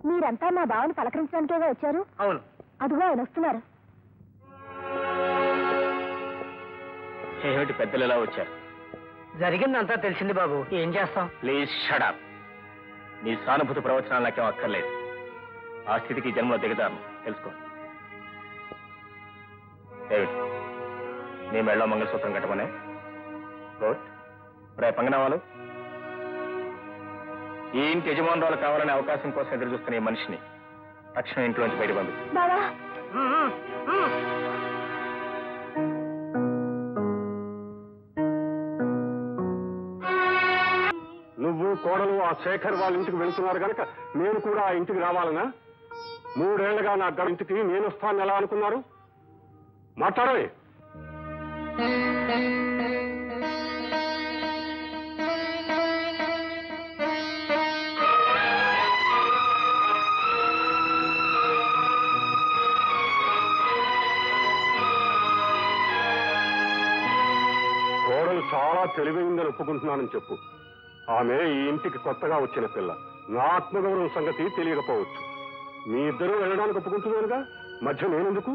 మీరంతా మా బావని పలకరించడానికేగా వచ్చారు అవును అదిగో ఆయన వస్తున్నారు ఏమిటి పెద్దలు ఎలా వచ్చారు జరిగిందంతా తెలిసింది బాబు ఏం చేస్తాం ప్లీజ్ షడప్ నీ సానుభూతి ప్రవచనాలు నాకేం అక్కర్లేదు ఆ స్థితికి జన్మలో దిగదాను తెలుసుకో డేవిడ్ నీ మెళ్ళో మంగళసూత్రం కట్టమనే గుడ్ రే పంగనవాళ్ళు ఈ ఇంటి యజమానురాలు కావాలనే అవకాశం కోసం ఎదురు చూస్తున్న ఈ మనిషిని తక్షణం ఇంట్లోంచి బయట పంపించు బావా నువ్వు కోడలు ఆ శేఖర్ వాళ్ళ ఇంటికి వెళ్తున్నారు కనుక నేను కూడా ఆ ఇంటికి రావాలనా మూడేళ్లుగా నా గ- ఇంటికి నేను వస్తాను ఎలా అనుకున్నారు మాట్లాడవే కోడలు చాలా తెలివైందని ఒప్పుకుంటున్నానని చెప్పు ఆమె ఈ ఇంటికి కొత్తగా వచ్చిన పిల్ల నా ఆత్మగౌరవం సంగతి తెలియకపోవచ్చు మీ ఇద్దరూ వెళ్ళడానికి ఒప్పుకుంటున్నారుగా మధ్య నేనెందుకు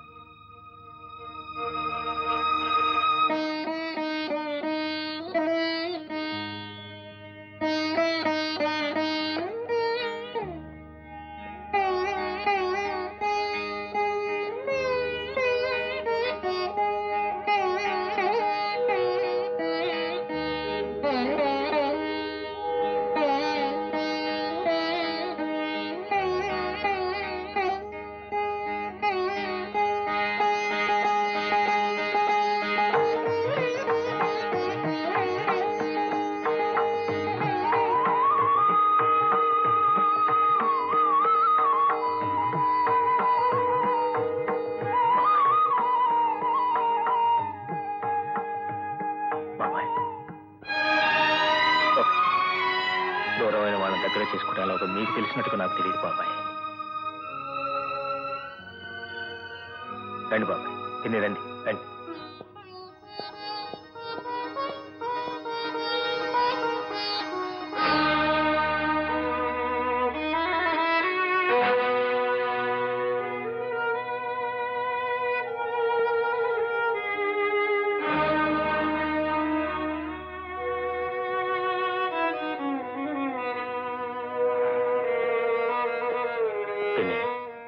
బాబాయ్ ఓకే. దూరమైన వాళ్ళని దగ్గర చేసుకుంటే ఒక మీకు తెలిసినట్టుగా నాకు తెలియదు బాబాయ్ రండి బాబాయ్ తిని రండి రండి తిని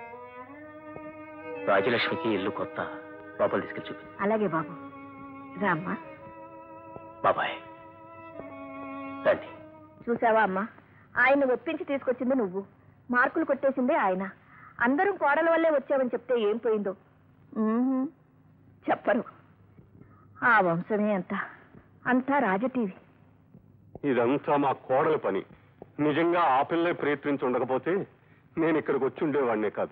రాజలక్ష్మికి ఇల్లు కొత్త లోపల తీసుకెళ్ళి చూపి అలాగే బాబు రామ్మా బాబాయ్ రండి చూసావా అమ్మా ఆయన ఒప్పించి తీసుకొచ్చింది నువ్వు మార్కులు కొట్టేసిందే ఆయన అందరం కోడల వల్లే వచ్చావని చెప్తే ఏం పోయిందో ఉహుం, చెప్పరు ఆ వంశమే అంత అంతా రాజటీవి ఇదంతా మా కోడల పని నిజంగా ఆ పిల్లే ప్రయత్నించి ఉండకపోతే నేను ఇక్కడికి వచ్చి ఉండేవాడినే కాదు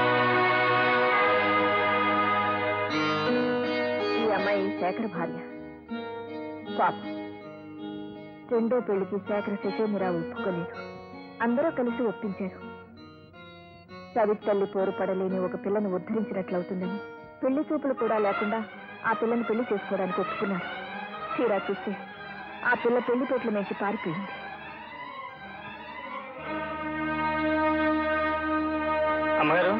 ఈ అమ్మాయి శేఖర్ భార్య పాప రెండో పెళ్లికి శేఖర్ శశేమిరా ఒప్పుకోలేదు అందరూ కలిసి ఒప్పించారు సవితల్లి పోరు పడలేని ఒక పిల్లను ఉద్ధరించినట్లవుతుందని పెళ్లి చూపులు కూడా లేకుండా ఆ పిల్లని పెళ్లి చేసుకోవడానికి ఒప్పుకున్నారు తీరా చూస్తే ఆ పిల్ల పెళ్లి పెట్ల నుంచి పారిపోయింది అమ్మగారు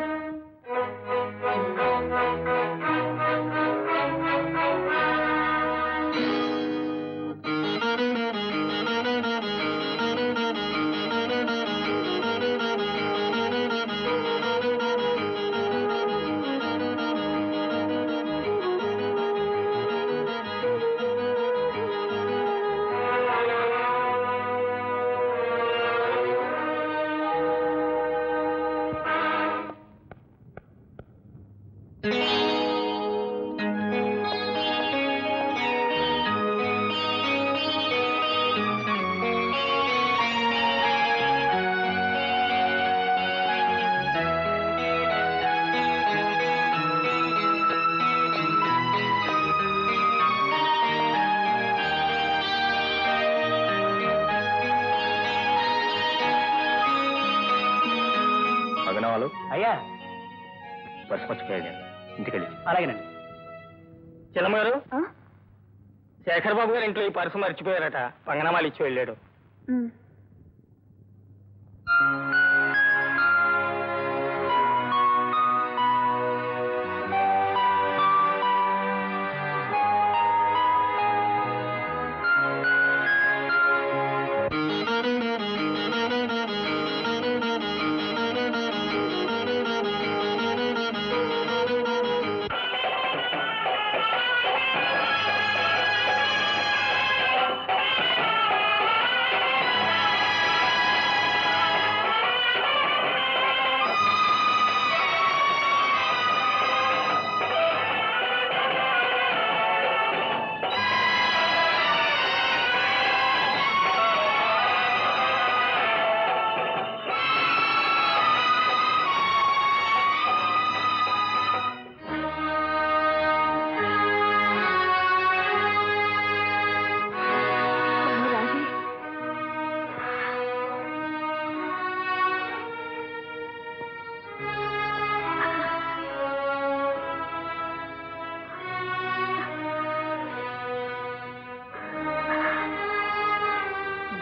అగనవాళ్ళు అయ్యా పర్సు మర్చిపోయాడు ఇంటికెళ్ళి అలాగేనండి చిన్నమ్మ గారు ఆ? శేఖర్ బాబు గారు ఇంట్లో ఈ పర్సు మర్చిపోయారట పంగనామాలు ఇచ్చి వెళ్ళాడు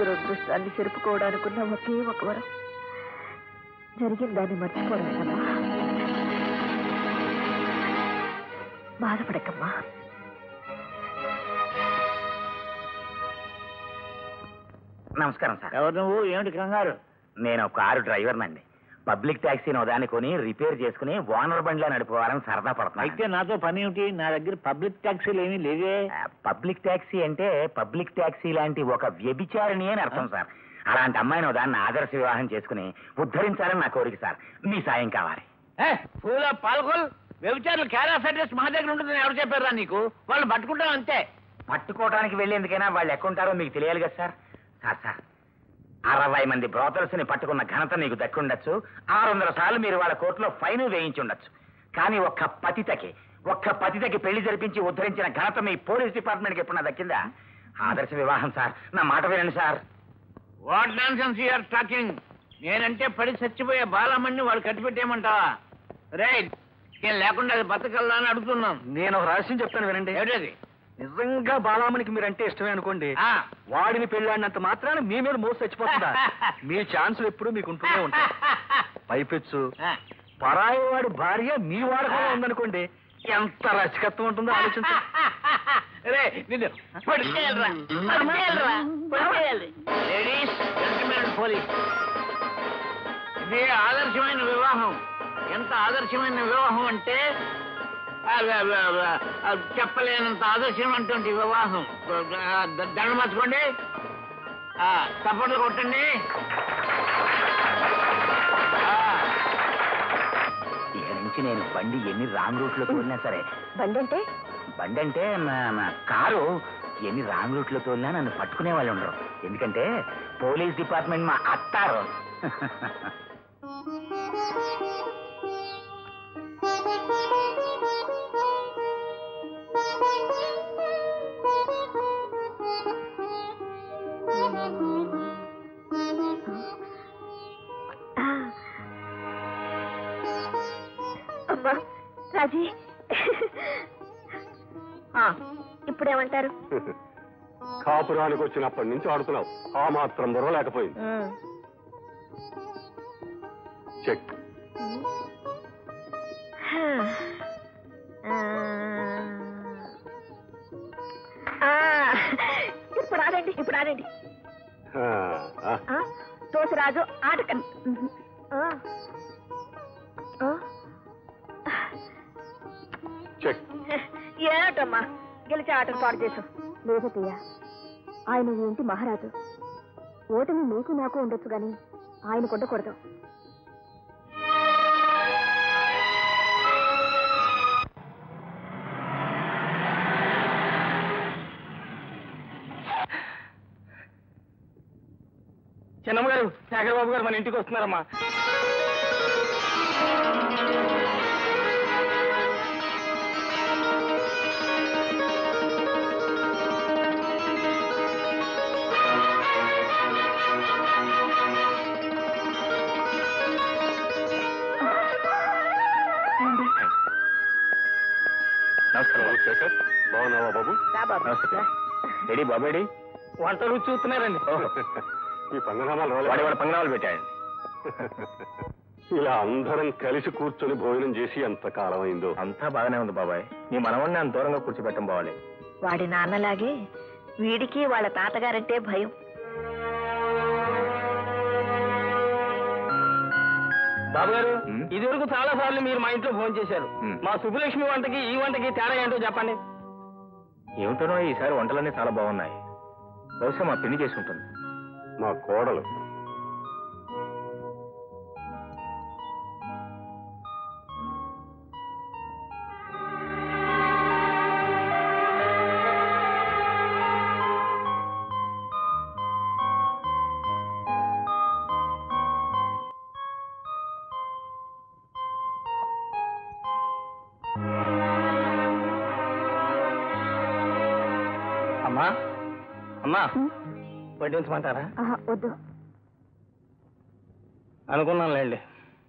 దురదృష్టాన్ని చెరుపుకోవడానికున్న ఒకే ఒక వరం జరిగిన దాన్ని మర్చిపోవడం కదా బాధపడకమ్మా నమస్కారం సార్ ఎవరు నువ్వు ఏమిటి కంగారు నేను ఒక కారు డ్రైవర్నండి పబ్లిక్ ట్యాక్సీని ఉదాని కొని రిపేర్ చేసుకుని ఓనర్ బండిలో నడిపోవాలని సరదా అయితే పడుతున్నాను నాతో పని ఏమిటి నా దగ్గర పబ్లిక్ ట్యాక్సీలు ఏమీ లేవే ఆ, పబ్లిక్ ట్యాక్సీ అంటే పబ్లిక్ ట్యాక్సీ లాంటి ఒక వ్యభిచారిణి అని అర్థం సార్ అలాంటి అమ్మాయిని దాన్ని ఆదర్శ వివాహం చేసుకుని ఉద్ధరించాలని నా కోరిక సార్ మీ సాయం కావాలి పూల పాల్గొల్ వ్యభిచారులు క్యారాఫ్ అడ్రస్ మా దగ్గర ఉంటుందని ఎవరు చెప్పారా నీకు వాళ్ళు పట్టుకుంటాం అంతే పట్టుకోవడానికి వెళ్ళేందుకైనా వాళ్ళు ఎక్కుంటారో మీకు తెలియాలి కదా సార్ సార్ సార్ అరవై మంది బ్రోకర్స్ ని పట్టుకున్న ఘనత మీకు దక్కుండొచ్చు ఆరు వందల సార్లు మీరు వాళ్ళ కోర్టులో ఫైన్ వేయించి ఉండొచ్చు కానీ ఒక్క పతితకి ఒక్క పతితకి పెళ్లి జరిపించి ఉద్ధరించిన ఘనత మీ పోలీస్ డిపార్ట్మెంట్కి ఎప్పుడన్నా దక్కిందా ఆదర్శ వివాహం సార్ నా మాట వినండి sir what nonsense you're talking నేనంటే పడి చచ్చిపోయే బాలమ్మని వాళ్ళు కట్టిపెట్టేయమంటావా రైట్ నేను లేకుండా అది బతకల్లా అని అడుగుతున్నాం నేను ఒక రహస్యం చెప్తాను వినండి ఏమిటది నిజంగా బాలామణికి మీరంటే ఇష్టమే అనుకోండి ఆ, వాడిని పెళ్ళాడినంత మాత్రాన మీ మీద మోసి చచ్చిపోతుందా మీ ఛాన్సులు ఎప్పుడు మీకు ఉంటూనే ఉంటాయి పైపెచ్చు ఆ. పరాయి వాడి భార్య మీ వాడకంలో ఉందనుకోండి ఎంత రచకత్వం ఉంటుందో ఆలోచించు రే నిన్ను పట్టుకెళ్ళరా పట్టుకెళ్ళరా పట్టుకెళ్ళి లేడీస్ జెంటిల్మెన్ పోలీస్ ఇది ఆదర్శమైన వివాహం ఎంత ఆదర్శమైన వివాహం అంటే ఆ, ఆ, ఆ, ఆ, చెప్పలేనంత ఆదర్శమైనటువంటి వివాహం ఆ, ద- దండ మార్చుకోండి ఆ, చప్పట్లు కొట్టండి ఆ, ఇక నుంచి నేను బండి ఎన్ని రాంగ్ రూట్ లో తోలినా సరే బండి అంటే బండి అంటే మా- మా కారు ఎన్ని రాంగ్ రూట్ లో తోలినా నన్ను పట్టుకునే వాళ్ళు ఉండరు ఎందుకంటే పోలీస్ డిపార్ట్మెంట్ మా అత్తారు అమ్మా రాజీ ఆ, ఇప్పుడేమంటారు కాపురానికి వచ్చినప్పటి నుంచి ఆడుతున్నావు ఆ మాత్రం బుర్ర లేకపోయింది చెక్ ఆ, ఇప్పుడు ఆడండి ఇప్పుడు ఆడండి ఆ, ఆ. ఆ, తోసిరాజు ఆట కన్ ఆ. ఆ. చెక్ ఏమిటమ్మా గెలిచి ఆటలు పాడు చేసు లేదు ప్రియ ఆయన ఈ ఇంటి మహారాజు ఓటమి నీకు నాకు ఉండొచ్చు గాని ఆయన ఉండకూడదు చిన్నమ్మ గారు శేఖర్ బాబు గారు మన ఇంటికి వస్తున్నారమ్మా నమస్కారం బాబు శేఖర్ బాగున్నావా బాబు రా బాబు నమస్తే రెడీ బాబేడి వంట రుచి చూస్తున్నారండి ఈ పంగనామాలు వాడి రాలేవా? వాడు పంగనాలు పెట్టాడు ఇలా అందరం కలిసి కూర్చొని భోజనం చేసి ఎంత కాలం అయిందో అంతా బాగానే ఉంది బాబాయ్ నీ మనవణ్ణి అంత దూరంగా కూర్చోబెట్టం బావాలి వాడి నాన్నలాగే వీడికి వాళ్ళ తాతగారంటే భయం బాబు గారు ఉమ్. ఇది వరకు చాలా సార్లు మీరు మా ఇంట్లో ఫోన్ చేశారు ఉమ్. మా సుబ్బలక్ష్మి వంటకి ఈ వంటకి తేడా ఏంటో చెప్పండి ఏమిటనో ఈసారి వంటలన్నీ చాలా బాగున్నాయి బహుశా మా పిన్ని చేసి ఉంటుంది మా కోడలు అమ్మా అమ్మా వడ్డించమంటారా ఆహా, వద్దు అనుకున్నానులేండి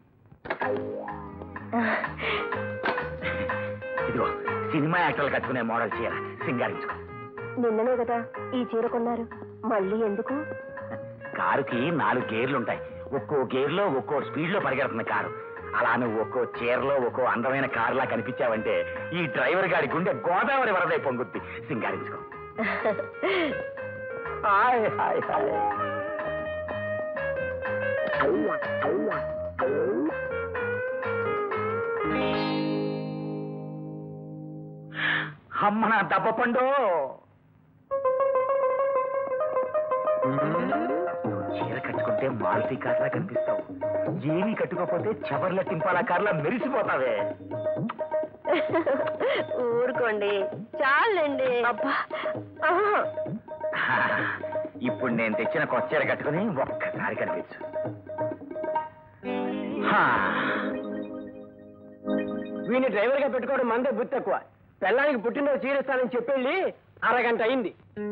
ఇదిగో సినిమా యాక్టర్లు కట్టుకునే మోడల్ చీర సింగారించుకో నిన్ననే కదా ఈ చీర కొన్నారు మళ్ళీ ఎందుకు కారుకి నాలుగు గేర్లు ఉంటాయి ఒక్కో గేర్లో ఒక్కో స్పీడ్ లో పరిగెడుతుంది కారు అలా నువ్వు ఒక్కో చీరలో ఒక్కో అందమైన కారులా కనిపించావంటే ఈ డ్రైవర్ గారి గుండె గోదావరి వరదై పొంగుద్ది సింగారించుకో హాయ్ హాయ్ హాయ్ అమ్మ నా దెబ్బ పండు నువ్వు చీర కట్టుకుంటే మారుతి కార్లా కనిపిస్తావు ఏమీ కట్టుకోకపోతే చవర్ల టింపాల కార్లా మెరిసిపోతావే ఊరుకోండి చాలండి అబ్బా ఆహా. ఇప్పుడు నేను తెచ్చిన కొత్త చీర కట్టుకుని ఒక్కసారి కనిపించు హా. వీని డ్రైవర్ గా పెట్టుకోవడం మందే బుద్ధి తక్కువ పెళ్ళానికి పుట్టినరోజు చీరిస్తానని చెప్పెళ్ళి అరగంట అయింది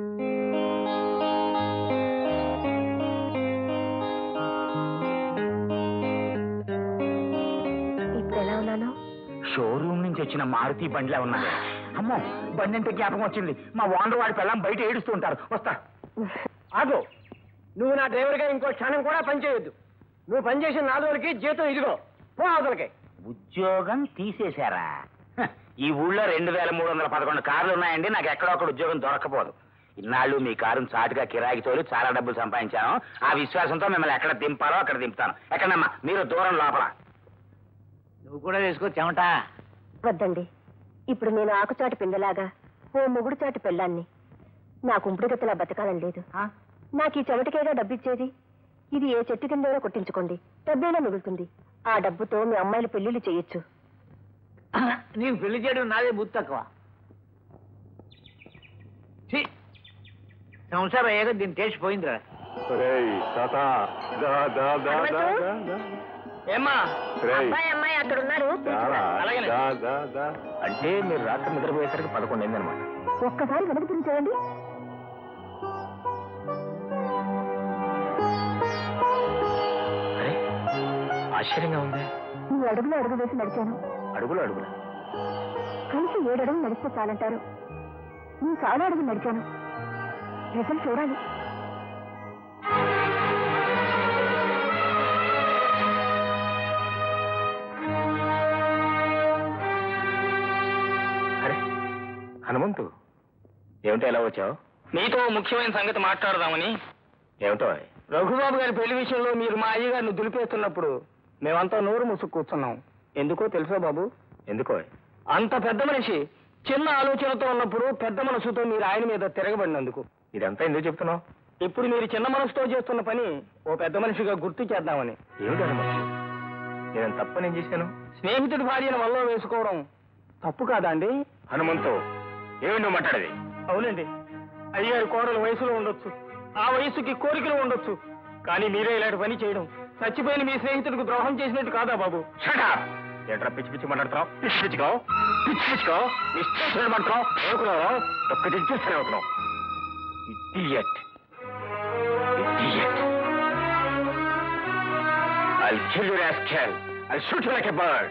ఇప్పుడు ఎలా ఉన్నాను షోరూమ్ నుంచి వచ్చిన మారుతి బండిలా ఉన్నది అమ్మో బండి అంటే జ్ఞాపకం వచ్చింది మా ఓనర్ వాడి పిల్లం బయట ఏడుస్తూ ఉంటారు వస్తా ఆగు నువ్వు నా డ్రైవర్ గా ఇంకో క్షణం కూడా పనిచేయొద్దు నువ్వు పనిచేసిన నాలుగు రోజులకి జీతం ఇదిగో పో అవతలకి ఉద్యోగం తీసేశారా హ, ఈ ఊళ్ళో రెండు వేల మూడు వందల పదకొండు కార్లు ఉన్నాయండి నాకు ఎక్కడో ఒకటి ఉద్యోగం దొరకపోదు ఇన్నాళ్ళు మీ కారును చాటుగా కిరాయికి తోలి చాలా డబ్బులు సంపాదించాను ఆ విశ్వాసంతో మిమ్మల్ని ఎక్కడ దింపాలో అక్కడ దింపుతాను ఎక్కడమ్మా మీరు దూరం లోపల నువ్వు కూడా వేసుకో చెమటా వద్దండి ఇప్పుడు నేను ఆకుచాటు పిందలాగా ఓ ముగుడు చాటు పెళ్ళాన్ని నా కుంపుడుగతలా బతకాలని లేదు నాకు ఈ చెమటకేగా డబ్బిచ్చేది ఇది ఏ చెట్టు కిందైనా కొట్టించుకోండి డబ్బైనా మిగులుతుంది ఆ డబ్బుతో మీ అమ్మాయిల పెళ్లిళ్ళు చేయొచ్చు నీకు పెళ్లి చేయడం నాదే బుద్ధి తక్కువ ఛీ! సంసారం అయ్యాక దీని టేస్ట్ పోయిందిరా రేయ్ తాత దా దా దా దా దా దా ఏమ్మా రేయ్ అమ్మాయి అక్కడ ఉన్నారు దారా, అలాగేనే. దా దా దా అంటే మీరు రాత్రి నిద్రపోయేసరికి పదకొండు అయింది అనమాట ఒక్కసారి వెనక్కి తిరిగి చూడండి అరే ఆశ్చర్యంగా ఉంది ఈ అడుగులో అడుగు వేసి నడిచాను అడుగులు అడుగులు కలిసి ఏడు అడుగులు నడిస్తే చాలంటారు నేను చాలా అడుగులు నడిచాను రిజల్ట్ చూడాలి అరే హనుమంతు ఏమిటో ఎలా వచ్చావు నీతో ముఖ్యమైన సంగతి మాట్లాడదామని ఏమిటో రఘుబాబు గారి పెళ్లి విషయంలో మీరు మా అయ్యగారిని దులిపేస్తున్నప్పుడు మేమంతా నోరు మూసుకు కూర్చున్నాం ఎందుకో తెలుసా బాబు ఎందుకో అంత పెద్ద మనిషి చిన్న ఆలోచనతో ఉన్నప్పుడు పెద్ద మనసుతో మీరు ఆయన మీద తిరగబడినందుకు ఇదంతా ఎందుకు చెప్తున్నావు ఇప్పుడు మీరు చిన్న మనసుతో చేస్తున్న పని ఓ పెద్ద మనిషిగా గుర్తు చేద్దామని ఏమిటి హనుమంతు నేను తప్ప నేను చేశాను స్నేహితుడి భార్యను వల్ల వేసుకోవడం తప్పు కాదా అండి హనుమంతు ఏమి నువ్వు మాట్లాడేది అవునండి అయ్యారు కోడలు వయసులో ఉండొచ్చు ఆ వయసుకి కోరికలు ఉండొచ్చు కానీ మీరే ఇలాంటి పని చేయడం చచ్చిపోయిన మీ స్నేహితుడికి ద్రోహం చేసినట్టు కాదా బాబు షటప్ ఏంట్రా పిచ్చి పిచ్చి మాట్లాడుతున్నావు పిచ్చి పిచ్చికో పిచ్చి పిచ్చికో ఇష్టం మాట్లాడుతున్నావు అనుకున్నావు ఒక్కటి ఇచ్చేస్తూనే అవుతున్నావు idiot idiot I'll kill you, rascal. I'll shoot you like a bird.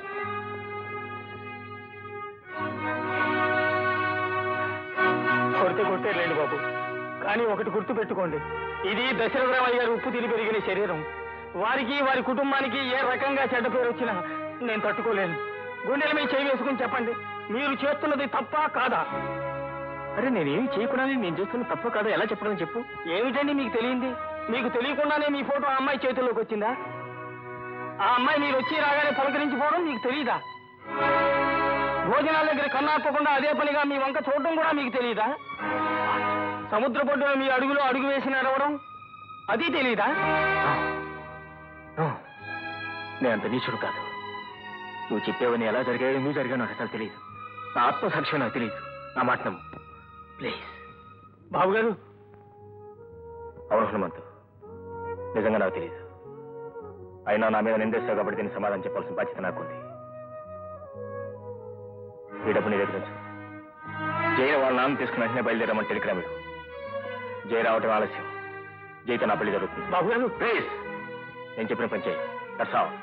కొడితే కొట్టేలేండి బాబు కానీ ఒకటి గుర్తు పెట్టుకోండి ఇది దశరథరామయ్య గారు ఉప్పు తిని పెరిగిన శరీరం వారికి వారి కుటుంబానికి ఏ రకంగా చెడ్డ పేరు వచ్చినా నేను తట్టుకోలేను గుండెల మీద చేయి వేసుకుని చెప్పండి మీరు చేస్తున్నది తప్పా కాదా అరే నేనేం చేయకుండా నేను చేస్తున్న తప్పు కాదు ఎలా చెప్పడం చెప్పు ఏమిటండి మీకు తెలియంది మీకు తెలియకుండానే మీ ఫోటో ఆ అమ్మాయి చేతుల్లోకి వచ్చిందా ఆ అమ్మాయి మీరు వచ్చి రాగానే పలకరించిపోవడం మీకు తెలియదా భోజనాల దగ్గర కన్నాపకుండా అదే పనిగా మీ వంక చూడడం కూడా మీకు తెలియదా సముద్ర పొడ్డున మీ అడుగులో అడుగు వేసి నడవడం అది తెలియదా No. నేను అంత నీచుడు కాదు నువ్వు చెప్పేవని ఎలా జరిగాయో ఎందుకు జరిగాయో నాకు అసలు తెలియదు నా ఆత్మసాక్ష్యం నాకు తెలియదు నా మాట నమ్ము ప్లీజ్ బాబు గారు అవును హనుమంతు నిజంగా నాకు తెలియదు అయినా నా మీద నిందేస్తావు కాబట్టి దీనికి సమాధానం చెప్పాల్సిన బాధ్యత నాకుంది ఈ డబ్బు నీ దగ్గర ఉంచు జయ వాళ్ళ నాన్న తీసుకుని వెంటనే బయలుదేరమని టెలిగ్రామ్ ఇవ్వు. జయ రావటం ఆలస్యం జైతో నా పెళ్లి జరుగుతుంది బాబు గారు ప్లీజ్ నేను చెప్పిన పని చేయి దట్స్ ఆల్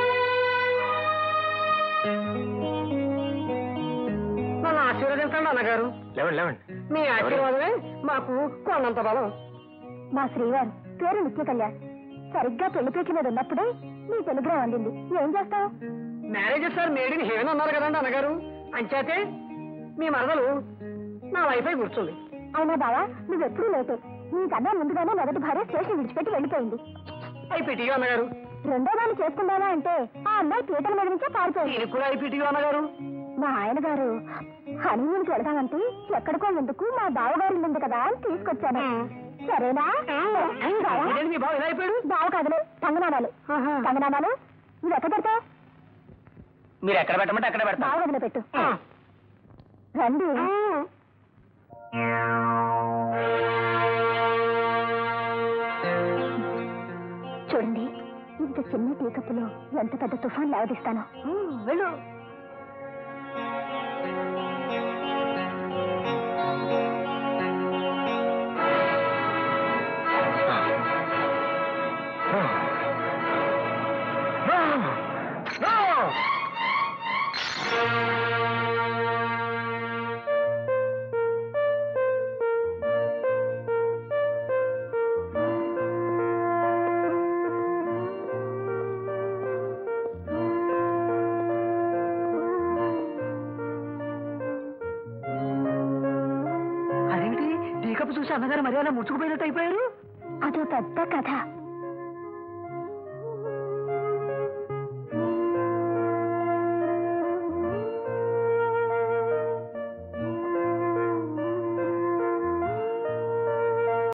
నన్ను ఆశీర్వదించండి అన్నగారు అన్నగారు లేవండి లేవండి మీ ఆశీర్వాదమే మాకు కొండంత బలం మా శ్రీవారు పేరు నిత్య కళ్యాణ్ సరిగ్గా పెళ్లిపేట మీద ఉన్నప్పుడే నీ టెలిగ్రామ్ అందింది ఏం చేస్తావు marriages sir made in heaven అన్నారు కదండి అన్నగారు అంచేతే మీ మరదలు నా వైఫై కూర్చుంది అయినా బావా నువ్వెప్పుడూ లేటే నీకన్నా ముందుగానే మొదటి భార్య స్టేషన్ విడిచిపెట్టి వెళ్ళిపోయింది ఐపీటీగా అన్నగారు రెండో దాన్ని చేసుకుందామా అంటే ఆ అమ్మాయి పీటల మీద నుంచే పారిపోయింది దీనికి కూడా ఐపీటీగా అన్నగారు మా ఆయన గారు హనీమూన్కి వెళదామంటే ఎక్కడికో ఎందుకు మా బావగారు ఉంది కదా అని తీసుకొచ్చాను సరేనా బావా? ఇదేంటి మీ బావ ఇలా అయిపోయాడు బావ కాదులే కంగనామాలు కంగనామాలు నువ్వు ఎక్కడ పెడతావు మీరు ఎక్కడ పెట్టమంటే అక్కడ పెడతా బావ గదిలో పెట్టు రండి చూడండి ఇంత చిన్న టీ కప్పులో ఎంత పెద్ద తుఫాన్ లేవదీస్తాను వెళ్ళు అదేమిటి టీ కప్పు చూసి అన్నగారు మరి అలా ముచ్చుకుపోయినట్టు అయిపోయారు అదో పెద్ద కథ